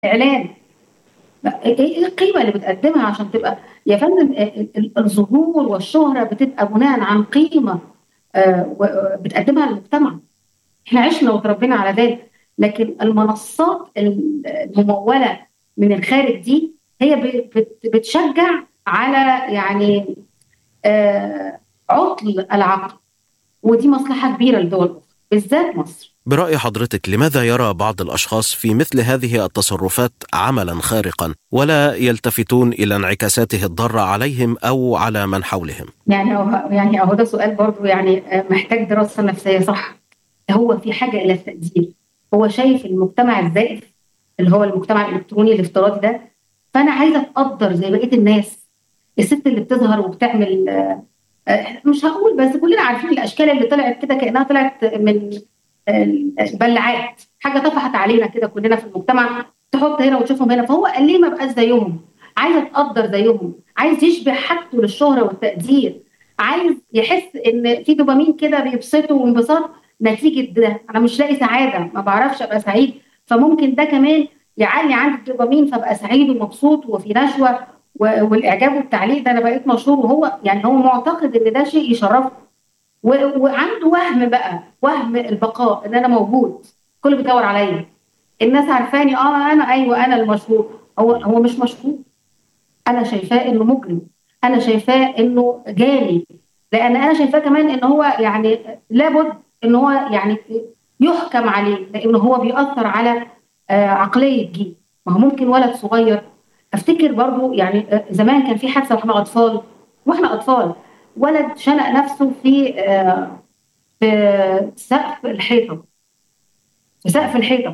اعلان ايه إيه القيمه اللي بتقدمها عشان تبقى يا فندم ال- ال- الظهور والشهره بتبقى بناء عن قيمه آه، و- آه، بتقدمها للمجتمع احنا عشنا وتربينا على ذلك لكن المنصات المموله من الخارج دي هي ب- بت- بتشجع على يعني آه، عطل العقل ودي مصلحه كبيره لدول اخرى بالذات مصر برأي حضرتك لماذا يرى بعض الأشخاص في مثل هذه التصرفات عملا خارقا ولا يلتفتون إلى انعكاساته الضارة عليهم أو على من حولهم؟ يعني هو يعني اهو ده سؤال برضو يعني آه، محتاج دراسه نفسيه صح هو في حاجه الى التقدير هو شايف المجتمع الزائف اللي هو المجتمع الالكتروني الافتراضي ده فانا عايزه اتقدر زي بقيه الناس الست اللي بتظهر وبتعمل آه، آه، مش هقول بس كلنا عارفين الاشكال اللي طلعت كده كانها طلعت من البلاعات حاجه طفحت علينا كده كلنا في المجتمع تحط هنا وتشوفهم هنا فهو قال ليه ما بقاش زيهم عايز اتقدر زيهم عايز يشبع حاجته للشهره والتقدير عايز يحس ان في دوبامين كده بيبسطه وانبساط نتيجه ده انا مش لاقي سعاده ما بعرفش ابقى سعيد فممكن ده كمان يعلي عندي الدوبامين فابقى سعيد ومبسوط وفي نشوه و- والاعجاب والتعليق ده انا بقيت مشهور وهو يعني هو معتقد ان ده شيء يشرفه و- وعنده وهم بقى وهم البقاء ان انا موجود كله بيدور عليا الناس عارفاني اه انا ايوه انا المشهور هو هو مش مشهور انا شايفاه انه مجرم انا شايفاه انه جاني لان انا شايفاه كمان ان هو يعني لابد ان هو يعني يحكم عليه لان هو بيأثر على آه، عقليه جيل ما هو ممكن ولد صغير افتكر برضو يعني آه، زمان كان في حادثه واحنا اطفال واحنا اطفال ولد شنق نفسه في آه، في سقف الحيطه في سقف الحيطه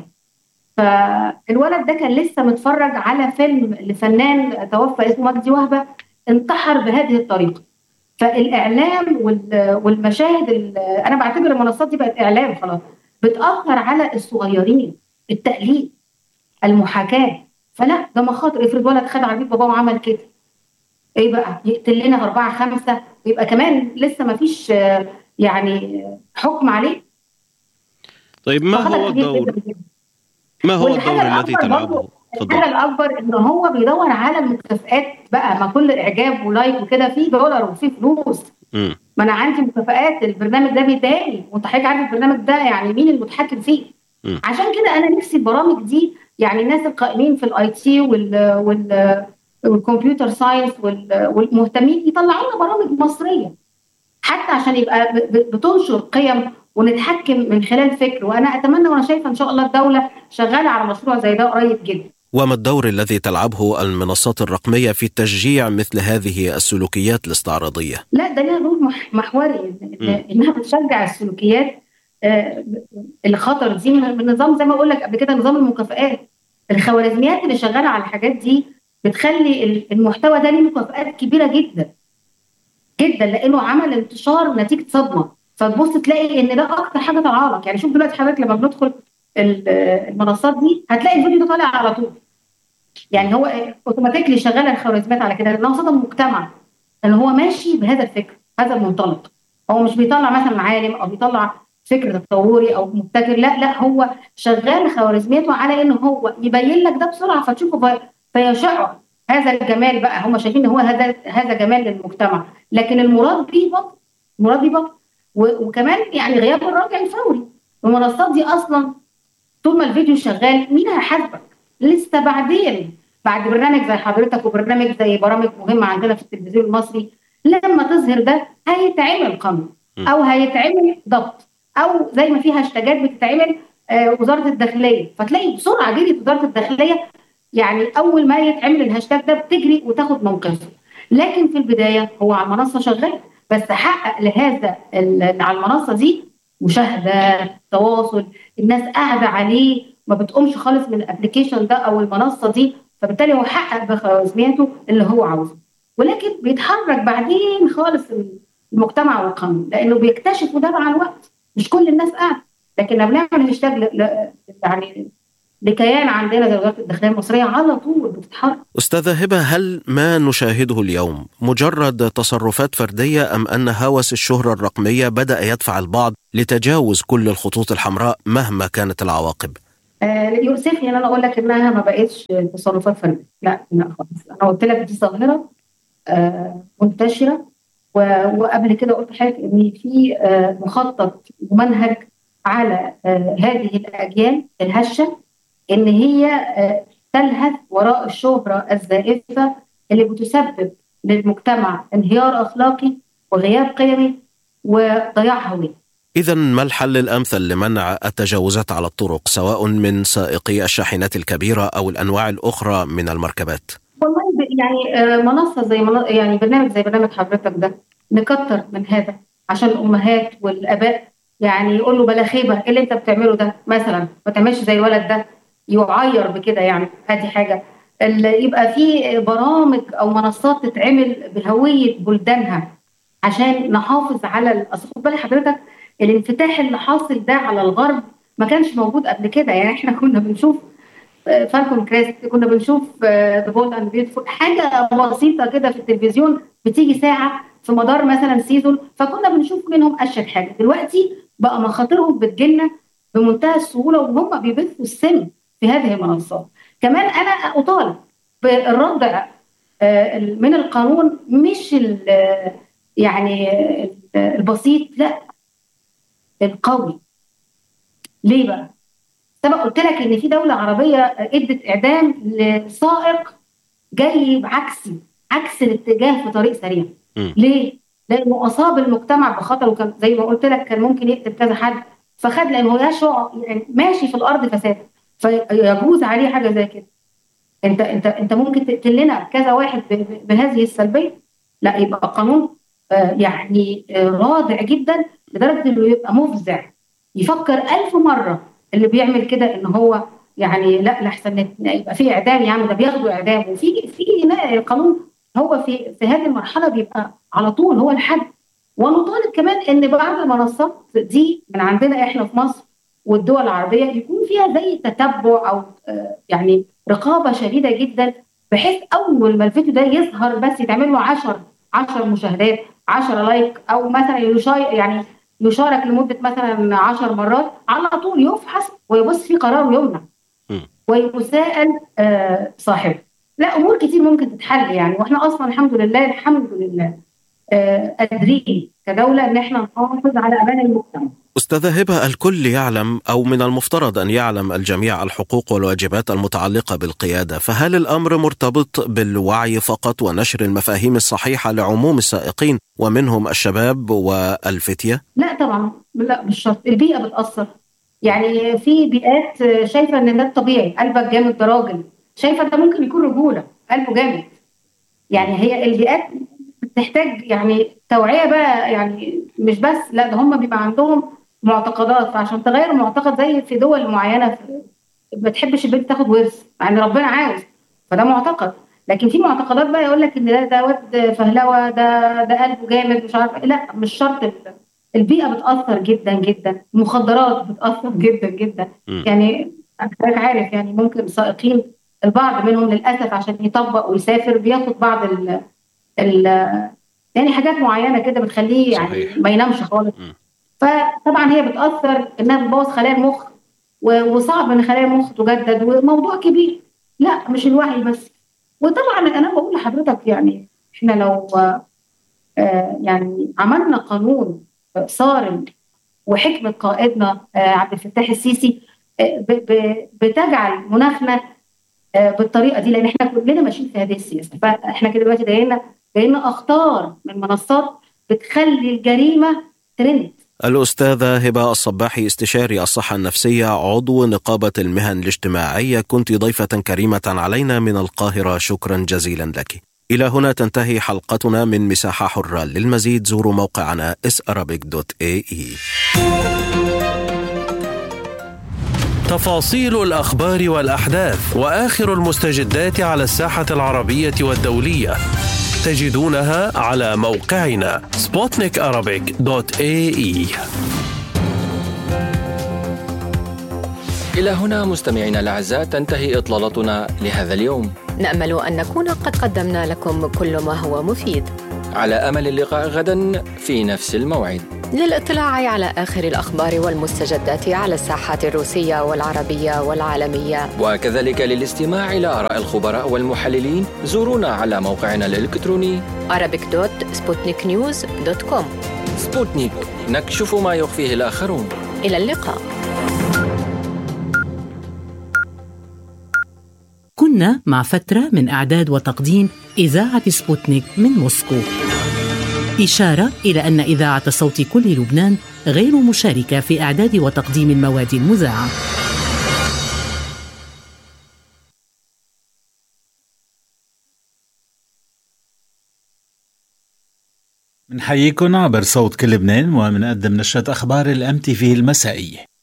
فالولد ده كان لسه متفرج على فيلم لفنان توفى اسمه مجدي وهبه انتحر بهذه الطريقه فالاعلام وال- والمشاهد ال- انا بعتبر المنصات دي بقت اعلام خلاص بتاثر على الصغيرين التقليد المحاكاه فلا ده مخاطر افرض ولد خد عربيه باباه وعمل كده ايه بقى يقتل لنا اربعه خمسه يبقى كمان لسه ما فيش آه، يعني حكم عليه طيب ما فخطر هو كبير الدور جدا جدا. ما هو والحاجة الدور الذي الأكبر تلعبه؟ برضو تفضل الحاجه الاكبر ان هو بيدور على المكافئات بقى ما كل اعجاب ولايك وكده في دولار وفي فلوس مم. ما انا عندي مكافآت البرنامج ده بيداني وانت حضرتك عارف البرنامج ده يعني مين المتحكم فيه مم. عشان كده انا نفسي البرامج دي يعني الناس القائمين في الاي تي وال وال والكمبيوتر ساينس وال- والمهتمين يطلعوا لنا برامج مصريه حتى عشان يبقى ب- ب- بتنشر قيم ونتحكم من خلال فكر وانا اتمنى وانا شايفه ان شاء الله الدوله شغاله على مشروع زي ده قريب جدا وما الدور الذي تلعبه المنصات الرقمية في تشجيع مثل هذه السلوكيات الاستعراضية؟ لا ده ليها دور مح- محوري إن- مم. إن- انها بتشجع السلوكيات آه، الخطر دي من من نظام زي ما اقول لك قبل كده نظام المكافآت الخوارزميات اللي شغاله على الحاجات دي بتخلي ال- المحتوى ده ليه مكافآت كبيره جدا جدا لانه عمل انتشار نتيجه صدمه فتبص تلاقي ان ده اكتر حاجه طالعه لك يعني شوف دلوقتي حضرتك لما بندخل ال- المنصات دي هتلاقي الفيديو ده طالع على طول يعني هو اوتوماتيكلي شغاله الخوارزميات على كده لانه صدم مجتمع ان هو ماشي بهذا الفكر هذا المنطلق هو مش بيطلع مثلا عالم او بيطلع فكر تطوري او مبتكر لا لا هو شغال خوارزمياته على ان هو يبين لك ده بسرعه فتشوفه في- فيشع هذا الجمال بقى هم شايفين ان هو هذا هذا جمال للمجتمع لكن المراد بيه بطل المراد بيه بطل و- وكمان يعني غياب الراجع الفوري المنصات دي اصلا طول ما الفيديو شغال مين هيحاسبك؟ لسه بعدين بعد برنامج زي حضرتك وبرنامج زي برامج مهمه عندنا في التلفزيون المصري لما تظهر ده هيتعمل قانون م. او هيتعمل ضبط او زي ما في هاشتاجات بتتعمل آه، وزاره الداخليه فتلاقي بسرعه جريت وزاره الداخليه يعني اول ما يتعمل الهاشتاج ده بتجري وتاخد موقفه لكن في البدايه هو على المنصه شغال بس حقق لهذا ال- على المنصه دي مشاهده تواصل الناس قاعده عليه ما بتقومش خالص من الابلكيشن ده او المنصه دي فبالتالي هو حقق بخوارزمياته اللي هو عاوزه ولكن بيتحرك بعدين خالص المجتمع والقانون لانه بيكتشفوا ده مع الوقت مش كل الناس قاعده لكن لما بنعمل هاشتاج ل- ل- يعني لكيان عندنا زي وزاره الداخليه المصريه على طول بتتحرك أستاذة هبة هل ما نشاهده اليوم مجرد تصرفات فردية أم أن هوس الشهرة الرقمية بدأ يدفع البعض لتجاوز كل الخطوط الحمراء مهما كانت العواقب؟ آه يؤسفني ان انا اقول لك انها ما بقتش تصرفات فرديه لا لا خالص انا قلت لك دي ظاهره آه منتشره وقبل كده قلت لحضرتك ان في آه مخطط ومنهج على آه هذه الاجيال الهشه ان هي آه تلهث وراء الشهره الزائفه اللي بتسبب للمجتمع انهيار اخلاقي وغياب قيمي وضياع هويه إذا ما الحل الأمثل لمنع التجاوزات على الطرق سواء من سائقي الشاحنات الكبيرة أو الأنواع الأخرى من المركبات؟ والله يعني منصة زي يعني برنامج زي برنامج حضرتك ده نكتر من هذا عشان الأمهات والآباء يعني يقول له بلا خيبة إيه اللي أنت بتعمله ده مثلا ما تعملش زي الولد ده يعير بكده يعني هذه حاجة يبقى في برامج أو منصات تتعمل بهوية بلدانها عشان نحافظ على اصل خد بالك حضرتك الانفتاح اللي حاصل ده على الغرب ما كانش موجود قبل كده يعني احنا كنا بنشوف فالكون كريست كنا بنشوف ذا بولد اند بيوتفول حاجه بسيطه كده في التلفزيون بتيجي ساعه في مدار مثلا سيزون فكنا بنشوف منهم اشد حاجه دلوقتي بقى مخاطرهم بتجيلنا بمنتهى السهوله وهم بيبثوا السم في هذه المنصات كمان انا اطالب بالردع من القانون مش يعني البسيط لا القوي ليه بقى؟ سبق قلت لك ان في دوله عربيه ادت اعدام لسائق جاي عكسي عكس الاتجاه في طريق سريع م. ليه؟ لانه اصاب المجتمع بخطر وكان زي ما قلت لك كان ممكن يقتل كذا حد فخد لانه يشع يعني ماشي في الارض فساد فيجوز عليه حاجه زي كده انت انت انت ممكن تقتل لنا كذا واحد بهذه السلبيه لا يبقى قانون يعني رادع جدا لدرجه انه يبقى مفزع يفكر ألف مره اللي بيعمل كده ان هو يعني لا لحسن يبقى في اعدام يا عم ده بياخدوا اعدام وفي في القانون هو في في هذه المرحله بيبقى على طول هو الحد ونطالب كمان ان بعض المنصات دي من عندنا احنا في مصر والدول العربيه يكون فيها زي تتبع او يعني رقابه شديده جدا بحيث اول ما الفيديو ده يظهر بس يتعمل له 10 10 مشاهدات 10 لايك او مثلا يشارك يعني يشارك لمده مثلا 10 مرات على طول يفحص ويبص في قرار ويمنع ويساءل آه صاحبه لا امور كتير ممكن تتحل يعني واحنا اصلا الحمد لله الحمد لله آه قادرين كدوله ان احنا نحافظ على امان المجتمع أستاذة هبة الكل يعلم أو من المفترض أن يعلم الجميع الحقوق والواجبات المتعلقة بالقيادة فهل الأمر مرتبط بالوعي فقط ونشر المفاهيم الصحيحة لعموم السائقين ومنهم الشباب والفتية؟ لا طبعا لا مش شرط البيئة بتأثر يعني في بيئات شايفة أن ده الطبيعي قلبك جامد ده راجل شايفة ده ممكن يكون رجولة قلبه جامد يعني هي البيئات بتحتاج يعني توعية بقى يعني مش بس لا ده هم بيبقى عندهم معتقدات فعشان تغير معتقد زي في دول معينه ما تحبش البنت تاخد ورث مع ان ربنا عاوز فده معتقد لكن في معتقدات بقى يقول لك ان ده ده واد فهلوه ده ده قلبه جامد مش عارف لا مش شرط البيئه بتاثر جدا جدا المخدرات بتاثر جدا جدا م. يعني حضرتك عارف يعني ممكن سائقين البعض منهم للاسف عشان يطبق ويسافر بياخد بعض ال ال يعني حاجات معينه كده بتخليه يعني صحيح. ما ينامش خالص م. فطبعا هي بتاثر انها بتبوظ خلايا المخ وصعب ان خلايا المخ تجدد وموضوع كبير لا مش الوعي بس وطبعا انا بقول لحضرتك يعني احنا لو آه يعني عملنا قانون صارم وحكمه قائدنا آه عبد الفتاح السيسي آه بتجعل مناخنا بالطريقه دي لان احنا كلنا ماشيين في هذه السياسه فاحنا كده دلوقتي جايين جايين اخطار من منصات بتخلي الجريمه ترند الأستاذة هبة الصباحي استشاري الصحة النفسية عضو نقابة المهن الاجتماعية كنت ضيفة كريمة علينا من القاهرة شكرا جزيلا لك إلى هنا تنتهي حلقتنا من مساحة حرة للمزيد زوروا موقعنا sarabic.ae تفاصيل الأخبار والأحداث وآخر المستجدات على الساحة العربية والدولية تجدونها على موقعنا sputnikarabic.ae إلى هنا مستمعينا الأعزاء تنتهي إطلالتنا لهذا اليوم نأمل أن نكون قد قدمنا لكم كل ما هو مفيد على أمل اللقاء غدا في نفس الموعد للاطلاع على آخر الأخبار والمستجدات على الساحات الروسية والعربية والعالمية وكذلك للاستماع إلى آراء الخبراء والمحللين زورونا على موقعنا الإلكتروني arabic.sputniknews.com سبوتنيك نكشف ما يخفيه الآخرون إلى اللقاء كنا مع فترة من إعداد وتقديم إذاعة سبوتنيك من موسكو إشارة إلى أن إذاعة صوت كل لبنان غير مشاركة في إعداد وتقديم المواد المذاعة منحييكم عبر صوت كل لبنان ومنقدم نشرة أخبار الام تي في المسائية